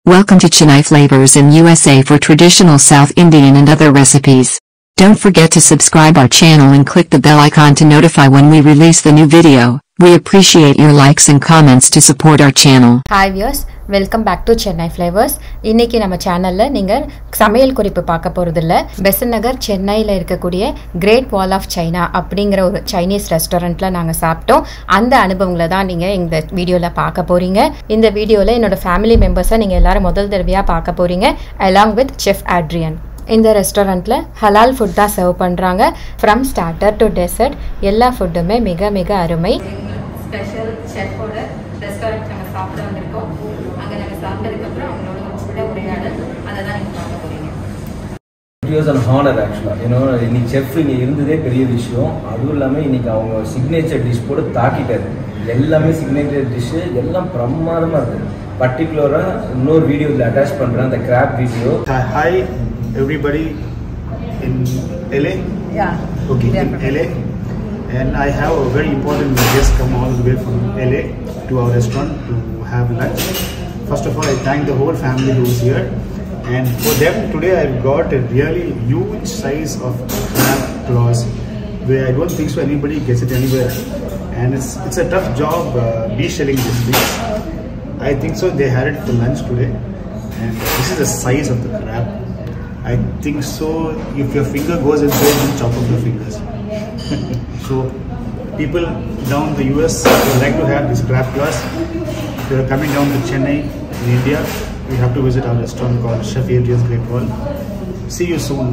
Welcome to Chennai Flavors in USA for traditional South Indian and other recipes. Don't forget to subscribe our channel and click the bell icon to notify when we release the new video. We appreciate your likes and comments to support our channel. Hi viewers welcome back to Chennai flavours இன்னைக்கு நம்ம சேனலில் நீங்கள் சமையல் குறிப்பு பார்க்க போகிறதில்ல பெசன் நகர் சென்னையில் இருக்கக்கூடிய கிரேட் வால் ஆஃப் சைனா அப்படிங்கிற ஒரு சைனீஸ் ரெஸ்டாரண்ட்டில் நாங்கள் சாப்பிட்டோம் அந்த அனுபவங்களை தான் நீங்கள் இந்த வீடியோவில் பார்க்க போகிறீங்க இந்த வீடியோவில் என்னோட ஃபேமிலி மெம்பர்ஸை நீங்கள் எல்லாரும் முதல் தடவையாக பார்க்க போகிறீங்க அலாங் வித் செஃப் ஆட்ரியன் இந்த ரெஸ்டாரண்ட்டில் ஹலால் ஃபுட் தான் சர்வ் பண்ணுறாங்க ஃப்ரம் ஸ்டார்டர் டு டெசர்ட் எல்லா ஃபுட்டுமே மிக மிக அருமை ஸ்பெஷல் செஃபோட ரெஸ்டாரண்ட் நாங்கள் சாப்பிட வந்திருக்கோம் அங்கே நாங்கள் சாப்பிட்டதுக்கப்புறம் அவங்களோட கூட உரையாடல் அதை தான் நீங்கள் பார்க்க போகிறீங்க இட் வாஸ் அன் ஹானர் ஆக்சுவலாக ஏன்னா இன்னைக்கு செஃப் இங்கே இருந்ததே பெரிய விஷயம் அதுவும் இல்லாமல் இன்னைக்கு அவங்க சிக்னேச்சர் டிஷ் போட்டு தாக்கிட்டாரு எல்லாமே சிக்னேச்சர் டிஷ்ஷு எல்லாம் பிரமாதமாக இருக்குது பர்டிகுலராக இன்னொரு வீடியோ இதில் அட்டாச் பண்ணுறேன் அந்த crab video Hi, everybody in LA. Yeah. Okay, Yeah, in perfect. LA. And I have a very important guest come all the way from LA to our restaurant to have lunch. First of all, I thank the whole family who's here. And for them today, I've got a really huge size of crab claws, where I don't think so anybody gets it anywhere. And it's it's a tough job uh, be shelling this dish. I think so. They had it for lunch today, and this is the size of the crab. I think so. If your finger goes inside, you chop off the fingers. so, people down the US would like to have this crab class. If you are coming down to Chennai in India, you have to visit our restaurant called Chef Adrian's Great Wall. See you soon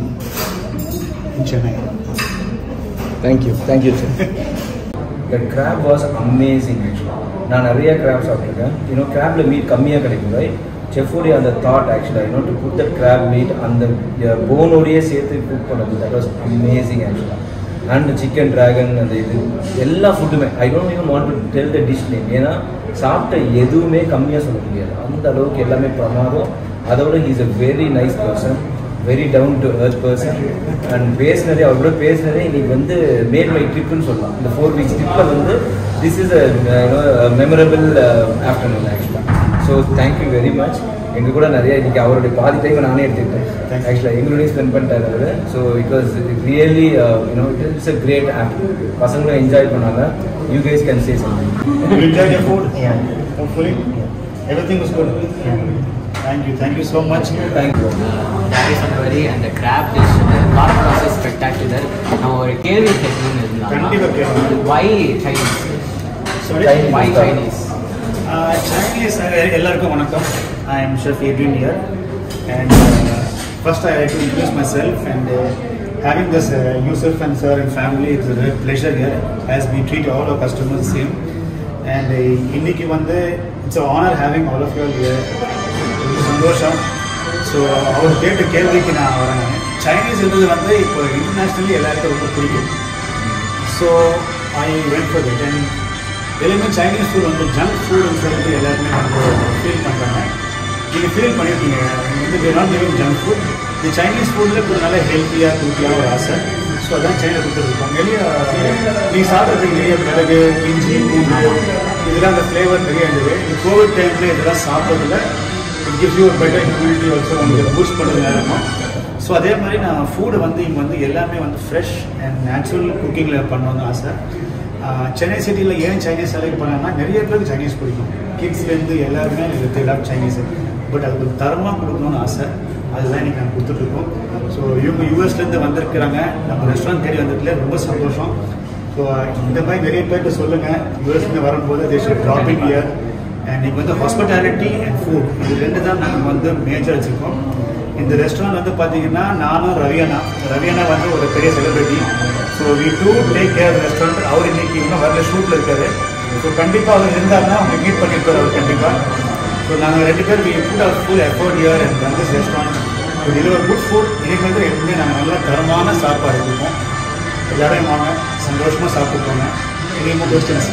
in Chennai. Thank you thank you sir the crab was amazing ஆக்சுவலாக நான் நிறைய graph சாப்பிட்ருக்கேன் இன்னும் கிராப்ல meet கம்மியாக கிடைக்கும் right செஃபுடைய அந்த thought ஆக்சுவலாக இன்னும் to put the crab meat அந்த போனோடையே சேர்த்து குக் பண்ணது தட் வாஸ் அமேசிங் ஆக்சுவலாக அண்ட் சிக்கன் டிராகன் அந்த இது எல்லா ஃபுட்டுமே I don't even want to tell the dish name ஏன்னா சாப்பிட்ட எதுவுமே கம்மியாக சொல்ல முடியாது அந்த அளவுக்கு எல்லாமே பிரமாதம் அதோட is a very nice person very down to earth person and பேசினதே அவர் கூட பேசினதே இன்னைக்கு வந்து மேட் மை ட்ரிப்னு சொல்லலாம் இந்த ஃபோர் வீக்ஸ் ட்ரிப்பில் வந்து this is a memorable afternoon ஆக்சுவலாக ஸோ தேங்க்யூ வெரி மச் எங்கள் கூட நிறைய இன்னைக்கு அவருடைய பாதி டைம் நானே எடுத்துக்கிட்டேன் ஆக்சுவலாக எங்களோடய ஸ்பெண்ட் பண்ணிட்டாரு அவர் so it was really you know it's a great app பசங்களும் என்ஜாய் பண்ணாங்க you guys can say something You enjoyed your food? Hopefully? Everything was good? Thank you. Thank you so much. Thank you டேரி சொன்ன மாதிரி அந்த crab dish thought process spectacular நம்ம ஒரு கேள்வி கேட்கணும்னு கண்டிப்பா கேட்கணும். Why Chinese Sorry? Why Chinese Uh, Chinese, uh, எல்லாருக்கும் வணக்கம் I am chef Adrian here and first I to introduce myself and having this uh, Yusuf and sir and family it's a great pleasure here as we treat all our customers same and uh, இன்னைக்கு வந்து it's a honor having all of you all here ரொம்ப சந்தோஷம் so அவர் கேட்ட கேள்விக்கு நான் வரேன் சைனீஸ்ன்றது வந்து இப்போ இன்டர்நேஷ்னலி எல்லாருக்கும் ரொம்ப பிடிக்கும் so I went for it and எல்லாமே சைனீஸ் ஃபுட் வந்து ஜங்க் ஃபுட்னு சொல்லிட்டு எல்லாருமே வந்து ஃபீல் பண்ணுறாங்க நீங்கள் ஃபீல் பண்ணியிருக்கீங்க வந்து we not living junk food இந்த சைனீஸ் ஃபுட்டில் இப்போ நல்ல ஹெல்த்தியாக குட்டியாக ஒரு ஆசை ஸோ அதான் சைனா கொடுத்துருக்கோம் நிறைய நீங்கள் சாப்பிட்றதுக்கு நிறைய மிளகு இஞ்சி பூண்டு இதெல்லாம் அந்த ஃப்ளேவர் நிறைய இருந்தது இந்த கோவிட் டைமில் இதெல்லாம் சாப்பிட்றதுல it gives you better immunity also உங்களுக்கு பூஸ்ட் பண்ணுறது இருக்கும் ஸோ அதே மாதிரி நான் ஃபுட்டு வந்து இங்கே வந்து எல்லாமே வந்து ஃப்ரெஷ் அண்ட் நேச்சுரல் குக்கிங்கில் பண்ணணும்னு ஆசை ஆஹ் சென்னை சிட்டியில் ஏன் சைனீஸ் செலக்ட் பண்ணாங்கன்னா நிறைய பேருக்கு சைனீஸ் பிடிக்கும் கிட்ஸ்லேருந்து எல்லாருமே தேடாப் சைனீஸ் பட் அதுக்கு ஒரு தரமாக கொடுக்கணும்னு ஆசை அதுதான் இன்னைக்கு நான் கொடுத்துட்ருக்கோம் ஸோ இவங்க யூஎஸ்லேருந்து வந்திருக்கிறாங்க நம்ம ரெஸ்டாரண்ட் தேடி வந்ததுல ரொம்ப சந்தோஷம் ஸோ இந்த மாதிரி நிறைய பேர்கிட்ட சொல்லுங்கள் யூஎஸ்லேருந்து வரும்போது they should dropping here and நீங்கள் வந்து ஹாஸ்பிட்டாலிட்டி அண்ட் ஃபுட் இது ரெண்டு தான் நாங்கள் வந்து மேஜர் வச்சுருக்கோம் இந்த ரெஸ்டாரண்ட் வந்து பார்த்தீங்கன்னா நானும் ரவியண்ணா ரவியண்ணா வந்து ஒரு பெரிய celebrity so we do take care restaurant அவர் இன்னைக்கு இன்னும் வரல ஷூட்டில் இருக்காரு ஸோ கண்டிப்பாக அவர் இருந்தாருன்னா அவங்க மீட் பண்ணியிருப்பார் அவர் கண்டிப்பாக ஸோ நாங்கள் ரெண்டு பேர் we put our full effort here and run this restaurant so deliver good food இனிமேல் வந்து எப்பவுமே நாங்கள் நல்ல தரமான சாப்பாடு கொடுப்போம் எல்லாரும் வாங்க சந்தோஷமாக சாப்பிட்டு போங்க இனிமே கொஸ்டின்ஸ்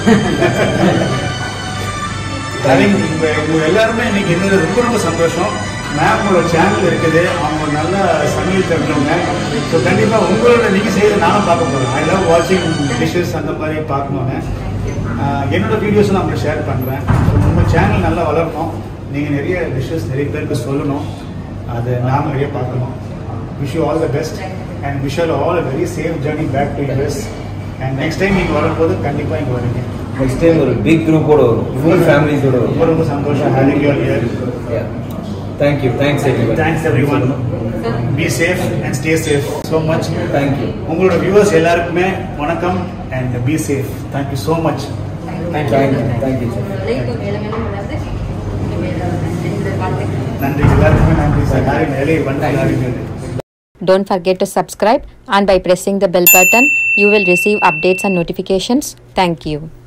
ஹேவிங் இப்போ இவங்க எல்லாருமே இன்னைக்கு என்னது ரொம்ப ரொம்ப சந்தோஷம் மேமோட சேனல் இருக்குது அவங்க நல்ல சமையல் தெரிஞ்சவங்க ஸோ கண்டிப்பாக உங்களோட நீங்கள் செய்யறத நானும் பார்க்க போகிறேன் ஐ லவ் வாட்சிங் டிஷ்ஷஸ் அந்த மாதிரி பார்க்கணுன்னு ஆஹ் என்னோட வீடியோஸ் நான் உங்களுக்கு ஷேர் பண்ணுறேன் ஸோ உங்கள் சேனல் நல்லா வளரணும் நீங்கள் நிறைய விஷஸ் நிறைய பேருக்கு சொல்லணும் அதை நாம் நிறைய பார்க்கணும் wish you all the best and wish all all a very safe journey back to US and next time நீங்கள் வரும்போது கண்டிப்பாக இங்கே வருவீங்க நெக்ஸ்ட் டைம் ஒரு பிக் குரூப்போட வரும் ஃபுல் ஃபேமிலிஸோட ரொம்ப வரும் ரொம்ப சந்தோஷம் having you here thank you thanks everyone thanks everyone be safe and stay safe so much thank you உங்களோட வியூவர்ஸ் எல்லாருக்குமே வணக்கம் and be safe thank you so much thank you thank you sir நன்றி எல்லாருக்குமே நன்றி சார் யாரும் வேலையை வந்து எல்லாருமே Don't forget to subscribe and by pressing the bell button, you will receive updates and notifications. Thank you.